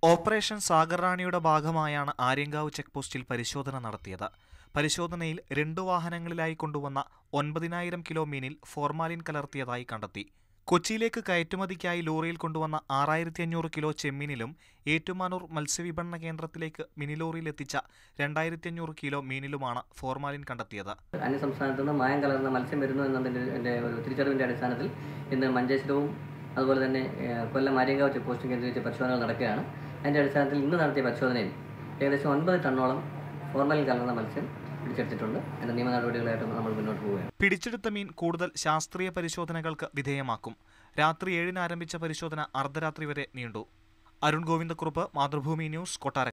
operation Sagar റാണിയുടെ ഭാഗമായാണ് Aryankavu check പോസ്റ്റിൽ പരിശോധന നടത്തിയത് പരിശോധനയിൽ രണ്ട് വാഹനങ്ങളിലായി കൊണ്ടുവന്ന ഒൻപതിനായിരം കിലോ മീനിൽ ഫോർമാലിൻ കലർത്തിയതായി കണ്ടെത്തി കൊച്ചിയിലേക്ക് കയറ്റുമതിക്കായി ലോറിയിൽ കൊണ്ടുവന്ന ആറായിരത്തി അഞ്ഞൂറ് കിലോ ചെമ്മീനിലും ഏറ്റുമാനൂർ മത്സ്യവിപണന കേന്ദ്രത്തിലേക്ക് മിനി ലോറിയിൽ എത്തിച്ച രണ്ടായിരത്തി അഞ്ഞൂറ് കിലോ മീനിലുമാണ് ഫോർമാലിൻ കണ്ടെത്തിയത് അന്യ സംസ്ഥാനത്തു നിന്ന് മായം കലർന്ന മത്സ്യം വരുന്നു എന്നതിൻ്റെ എൻ്റെ ഒരു തിരിച്ചറിവിൻ്റെ അടിസ്ഥാനത്തിൽ ഇന്ന് മഞ്ചേശ്വരവും അതുപോലെ തന്നെ ഏഹ്, കൊല്ലം ആര്യങ്കാവ് ചെക്ക് പോസ്റ്റും കേന്ദ്രീകരിച്ച് പരിശോധനകൾ നടക്കുകയാണ് അതിൻ്റെ അടിസ്ഥാനത്തിൽ ഇന്ന് നടത്തിയ പരിശോധനയിൽ ഏകദേശം ഒൻപത് ടണ്ണോളം ഫോർമലിൻ കലർന്ന മത്സ്യം പിടിച്ചെടുത്തിട്ടുണ്ട് അതിൻ്റെ നിയമ നടപടികളായിട്ട് നമ്മൾ മുന്നോട്ട് പോവുകയാണ് പിടിച്ചെടുത്ത മീൻ കൂടുതൽ ശാസ്ത്രീയ പരിശോധനകൾക്ക് വിധേയമാക്കും രാത്രി ഏഴിന് ആരംഭിച്ച പരിശോധന അർദ്ധരാത്രി വരെ നീണ്ടു അരുൺ ഗോവിന്ദക്കുറുപ്പ് മാതൃഭൂമി ന്യൂസ് കൊട്ടാര